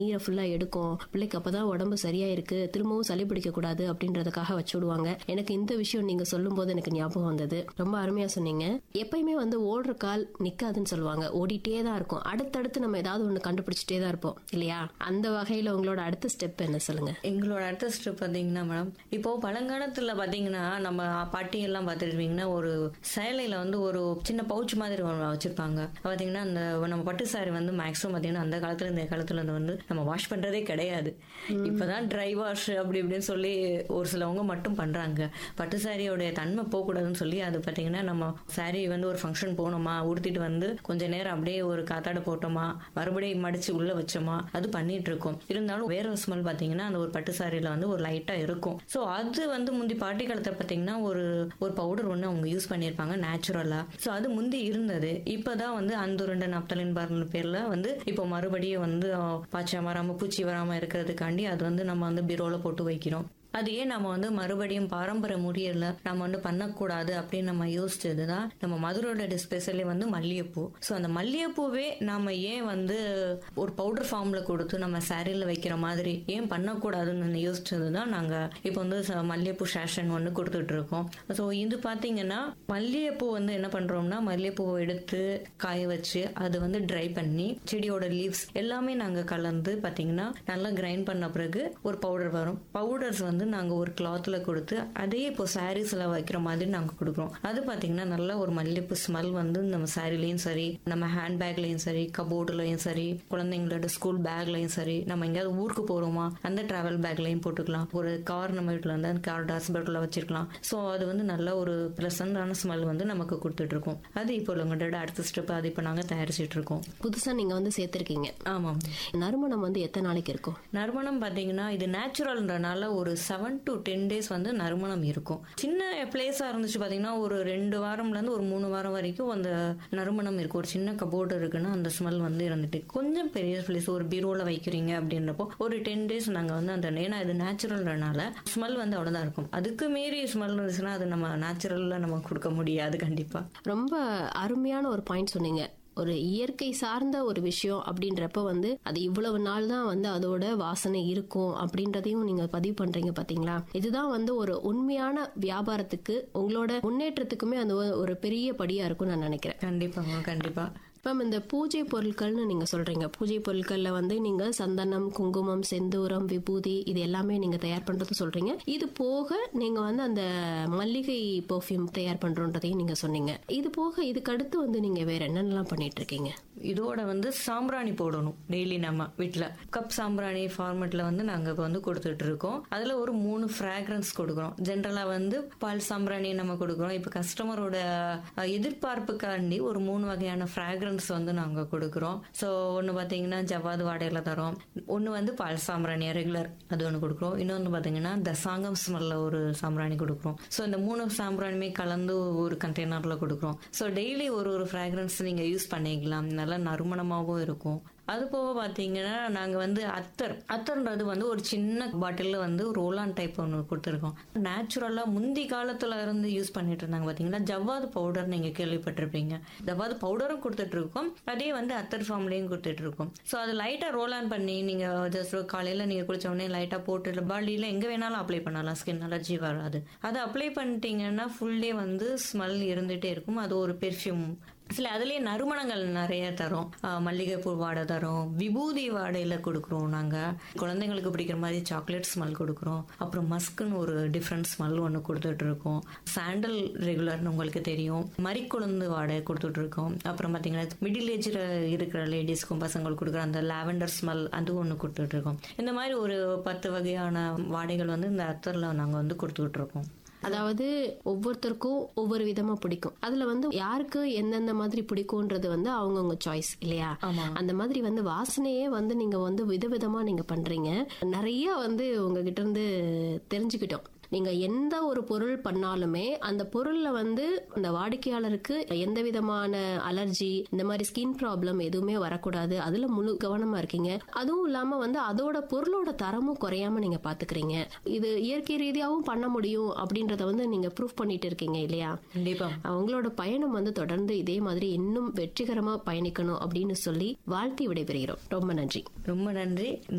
நீரை ஃபுல்லா எடுக்கும் பிள்ளைக்கு அப்பதான் உடம்பு சரியா இருக்கு திரும்பவும் சளி பிடிக்க கூடாது அப்படின்றதுக்காக வச்சு விடுவாங்க எனக்கு இந்த விஷயம் நீங்க சொல்லும் போது எனக்கு ஞாபகம் வந்தது ரொம்ப அருமையா சொன்னீங்க எப்பயுமே வந்து ஓடுற கால் நிக்காதுன்னு சொல்லுவாங்க ஓடிட்டே தான் இருக்கும் அடுத்தடுத்து நம்ம ஏதாவது ஒண்ணு கண்டுபிடிச்சிட்டே தான் இருப்போம் இல்லையா அந்த வகையில உங்களோட அடுத்த ஸ்டெப் என்ன சொல்லுங்க எங்களோட அடுத்த ஸ்டெப் பார்த்தீங்கன்னா மேடம் இப்போ பழங்காலத்தில் பார்த்தீங்கன்னா நம்ம பாட்டி எல்லாம் பார்த்துருப்பீங்கன்னா ஒரு சேலையில் வந்து ஒரு சின்ன பவுச் மாதிரி ஒண்ணு வச்சிருப்பாங்க பார்த்தீங்கன்னா அந்த நம்ம பட்டு சாரி வந்து மேக்ஸிமம் பார்த்தீங்கன்னா அந்த காலத்துல இந்த காலத்துல இருந்து வந்து நம்ம வாஷ் பண்றதே கிடையாது இப்போதான் ட்ரை வாஷ் அப்படி இப்படின்னு சொல்லி ஒரு சிலவங்க மட்டும் பண்றாங்க பட்டு சாரியோடைய தன்மை போகக்கூடாதுன்னு சொல்லி அது பார்த்தீங்கன்னா நம்ம சாரி வந்து ஒரு ஃபங்க்ஷன் போனோமா உடுத்திட்டு வந்து கொஞ்ச நேரம் அப்படியே ஒரு காத்தாட போட்டோமா மறுபடியும் மடிச்சு உள்ள வச்சோமா அது பண்ணிட்டு இருக்கோம் இருந்தாலும் வேற ஒரு ஸ்மெல் பார்த்தீங்கன்னா அந்த ஒரு பட்டு சாரியில வந்து ஒரு லைட்டா இருக்கும் ஸோ அது வந்து முந்தி பாட்டி காலத்துல பார்த்தீங்கன்னா ஒரு ஒரு பவுடர் ஒன்று அவங்க யூஸ் பண்ணியிருப்பாங்க நேச்சுரலா ஸோ அது முந்தி இருந்தது இப்போதான் வந்து அந்த ரெண்டு நப்தலின் பார்ன பேர்ல வந்து இப்போ மறுபடியும் வந்து அஹ், பாய்ச்சல் வராம பூச்சி வராம இருக்கிறதுக்காண்டி அது வந்து நம்ம வந்து பீரோல போட்டு வைக்கிறோம் அது ஏன் நம்ம வந்து மறுபடியும் பாரம்பரிய முறையில நம்ம வந்து பண்ணக்கூடாது அப்படின்னு நம்ம யோசிச்சது தான் நம்ம மதுரோட ஸ்பெஷலி வந்து மல்லிகைப்பூ ஸோ அந்த மல்லிகைப்பூவே நாம ஏன் வந்து ஒரு பவுடர் ஃபார்ம்ல கொடுத்து நம்ம சாரியில் வைக்கிற மாதிரி ஏன் பண்ணக்கூடாதுன்னு யோசிச்சது தான் நாங்க இப்போ வந்து ச- மல்லிகைப்பூ சேஷன் ஒன்று கொடுத்துட்டு இருக்கோம் ஸோ இது பார்த்தீங்கன்னா மல்லிகைப்பூ வந்து என்ன பண்றோம்னா மல்லிகைப்பூவை எடுத்து காய வச்சு அது வந்து ட்ரை பண்ணி செடியோட லீவ்ஸ் எல்லாமே நாங்க கலந்து பார்த்தீங்கன்னா நல்லா கிரைண்ட் பண்ண பிறகு ஒரு பவுடர் வரும் பவுடர்ஸ் வந்து நாங்க ஒரு கிளாத்ல கொடுத்து அதே இப்போ சாரீஸ்ல வைக்கிற மாதிரி நாங்க கொடுக்குறோம் அது பாத்தீங்கன்னா நல்ல ஒரு மல்லிகைப்பூ ஸ்மெல் வந்து நம்ம சாரிலையும் சரி நம்ம ஹேண்ட் பேக்லயும் சரி கபோர்டுலயும் சரி குழந்தைங்களோட ஸ்கூல் பேக்லயும் சரி நம்ம எங்கேயாவது ஊருக்கு போறோமா அந்த டிராவல் பேக்லயும் போட்டுக்கலாம் ஒரு கார் நம்ம வீட்டுல வந்து அந்த கார் டாஸ்பேக்ல வச்சிருக்கலாம் ஸோ அது வந்து நல்ல ஒரு ப்ளசண்டான ஸ்மெல் வந்து நமக்கு கொடுத்துட்டு இருக்கோம் அது இப்போ உங்களோட அடுத்த ஸ்டெப் அது இப்போ நாங்க தயாரிச்சிட்டு இருக்கோம் புதுசா நீங்க வந்து சேர்த்திருக்கீங்க ஆமாம் நறுமணம் வந்து எத்தனை நாளைக்கு இருக்கும் நறுமணம் பார்த்தீங்கன்னா இது நேச்சுரல்ன்றனால ஒரு செவன் டு டென் டேஸ் வந்து நறுமணம் இருக்கும் சின்ன பிளேஸாக இருந்துச்சு பார்த்தீங்கன்னா ஒரு ரெண்டு வாரம்லேருந்து ஒரு மூணு வாரம் வரைக்கும் அந்த நறுமணம் இருக்கும் ஒரு சின்ன கபோர்டு இருக்குன்னா அந்த ஸ்மெல் வந்து இருந்துட்டு கொஞ்சம் பெரிய பிளேஸ் ஒரு பீரோவில் வைக்கிறீங்க அப்படின்றப்போ ஒரு டென் டேஸ் நாங்கள் வந்து அந்த ஏன்னா இது நேச்சுரல்ன்றனால ஸ்மெல் வந்து அவ்வளோதான் இருக்கும் அதுக்கு மீறி ஸ்மெல் இருந்துச்சுன்னா அது நம்ம நேச்சுரலில் நம்ம கொடுக்க முடியாது கண்டிப்பாக ரொம்ப அருமையான ஒரு பாயிண்ட் சொன்னீங்க ஒரு இயற்கை சார்ந்த ஒரு விஷயம் அப்படின்றப்ப வந்து அது இவ்வளவு நாள் தான் வந்து அதோட வாசனை இருக்கும் அப்படின்றதையும் நீங்க பதிவு பண்றீங்க பாத்தீங்களா இதுதான் வந்து ஒரு உண்மையான வியாபாரத்துக்கு உங்களோட முன்னேற்றத்துக்குமே அது ஒரு- ஒரு பெரிய படியா இருக்கும்னு நான் நினைக்கிறேன் கண்டிப்பாங்க கண்டிப்பாக இப்போ இந்த பூஜை பொருட்கள்னு நீங்க சொல்றீங்க பூஜை பொருட்கள்ல வந்து நீங்க சந்தனம் குங்குமம் செந்தூரம் விபூதி இது எல்லாமே நீங்க தயார் பண்றது சொல்றீங்க இது போக நீங்க வந்து அந்த மல்லிகை பெர்ஃப்யூம் தயார் பண்றோன்றதையும் நீங்க சொன்னீங்க இது போக இதுக்கு அடுத்து வந்து நீங்க வேற என்னென்னலாம் பண்ணிட்டு இருக்கீங்க இதோட வந்து சாம்பிராணி போடணும் டெய்லி நம்ம வீட்டில் கப் சாம்பிராணி ஃபார்மேட்ல வந்து நாங்கள் இப்போ வந்து கொடுத்துட்டு இருக்கோம் அதில் ஒரு மூணு ஃப்ராக்ரன்ஸ் கொடுக்குறோம் ஜென்ரலாக வந்து பால் சாம்பிராணி நம்ம கொடுக்குறோம் இப்போ கஸ்டமரோட எதிர்பார்ப்புக்காண்டி ஒரு மூணு வகையான ஃப்ராக்ரன்ஸ் வந்து நாங்கள் கொடுக்குறோம் ஸோ ஒன்று பார்த்தீங்கன்னா ஜவ்வாது வாடையில் தரோம் ஒன்று வந்து பால் சாம்பிராணி ரெகுலர் அது ஒன்று கொடுக்குறோம் இன்னொன்று பார்த்தீங்கன்னா தசாங்கம் ஸ்மெல்ல ஒரு சாம்பிராணி கொடுக்குறோம் ஸோ இந்த மூணு சாம்பிராணியுமே கலந்து ஒரு கண்டெய்னர்ல கொடுக்குறோம் ஸோ டெய்லி ஒரு ஒரு ஃப்ராக்ரன்ஸ் நீங்கள் யூஸ் பண்ணிக்கலாம் நல்லா நறுமணமாகவும் இருக்கும் அது போக பார்த்தீங்கன்னா நாங்கள் வந்து அத்தர் அத்தர்ன்றது வந்து ஒரு சின்ன பாட்டிலில் வந்து ரோலான் டைப் ஒன்று கொடுத்துருக்கோம் நேச்சுரலாக முந்தி காலத்தில் இருந்து யூஸ் பண்ணிட்டு இருந்தாங்க பார்த்தீங்கன்னா ஜவ்வாது பவுடர் நீங்கள் கேள்விப்பட்டிருப்பீங்க ஜவ்வாது பவுடரும் கொடுத்துட்டு இருக்கோம் அதே வந்து அத்தர் ஃபார்ம்லேயும் கொடுத்துட்டு இருக்கோம் ஸோ அது லைட்டாக ரோல் ஆன் பண்ணி நீங்கள் ஜஸ்ட் காலையில் நீங்கள் குளிச்ச உடனே லைட்டாக போட்டு பாடியில் எங்கே வேணாலும் அப்ளை பண்ணலாம் ஸ்கின் அலர்ஜி வராது அதை அப்ளை பண்ணிட்டீங்கன்னா ஃபுல் டே வந்து ஸ்மெல் இருந்துகிட்டே இருக்கும் அது ஒரு பெர்ஃப்யூம் சில அதுலயே நறுமணங்கள் நிறைய தரும் ஆஹ் மல்லிகைப்பூ வாடை தரும் விபூதி வாடையில கொடுக்குறோம் நாங்க குழந்தைங்களுக்கு பிடிக்கிற மாதிரி சாக்லேட் ஸ்மெல் கொடுக்குறோம் அப்புறம் மஸ்க்குன்னு ஒரு டிஃப்ரெண்ட் ஸ்மெல் ஒன்று கொடுத்துட்டு இருக்கோம் சாண்டல் ரெகுலர்னு உங்களுக்கு தெரியும் மறிக்குழுந்து வாடை கொடுத்துட்டு இருக்கோம் அப்புறம் பார்த்தீங்கன்னா மிடில் ஏஜில் இருக்கிற லேடிஸ்க்கும் பசங்களுக்கு கொடுக்குற அந்த லாவெண்டர் ஸ்மெல் அது ஒன்று கொடுத்துட்டு இருக்கோம் இந்த மாதிரி ஒரு பத்து வகையான வாடைகள் வந்து இந்த அத்தரில் நாங்கள் வந்து கொடுத்துக்கிட்டு இருக்கோம் அதாவது ஒவ்வொருத்தருக்கும் ஒவ்வொரு விதமா பிடிக்கும் அதுல வந்து யாருக்கு எந்தெந்த மாதிரி பிடிக்கும்ன்றது வந்து அவங்கவுங்க சாய்ஸ் இல்லையா ஆமா. அந்த மாதிரி வந்து வாசனையே வந்து நீங்க வந்து விதவிதமா நீங்க பண்றீங்க நிறைய வந்து உங்ககிட்ட இருந்து தெரிஞ்சுக்கிட்டோம் நீங்க எந்த ஒரு பொருள் பண்ணாலுமே அந்த பொருள்ல வந்து அந்த வாடிக்கையாளருக்கு எந்த விதமான அலர்ஜி இந்த மாதிரி ஸ்கின் ப்ராப்ளம் எதுவுமே வரக்கூடாது அதுல முழு கவனமா இருக்கீங்க அதுவும் இல்லாம வந்து அதோட பொருளோட தரமும் குறையாம நீங்க பாத்துக்கிறீங்க இது இயற்கை ரீதியாவும் பண்ண முடியும் அப்படின்றத வந்து நீங்க ப்ரூஃப் பண்ணிட்டு இருக்கீங்க இல்லையா கண்டிப்பா அவங்களோட பயணம் வந்து தொடர்ந்து இதே மாதிரி இன்னும் வெற்றிகரமா பயணிக்கணும் அப்படின்னு சொல்லி வாழ்த்தி விடைபெறுகிறோம் ரொம்ப நன்றி ரொம்ப நன்றி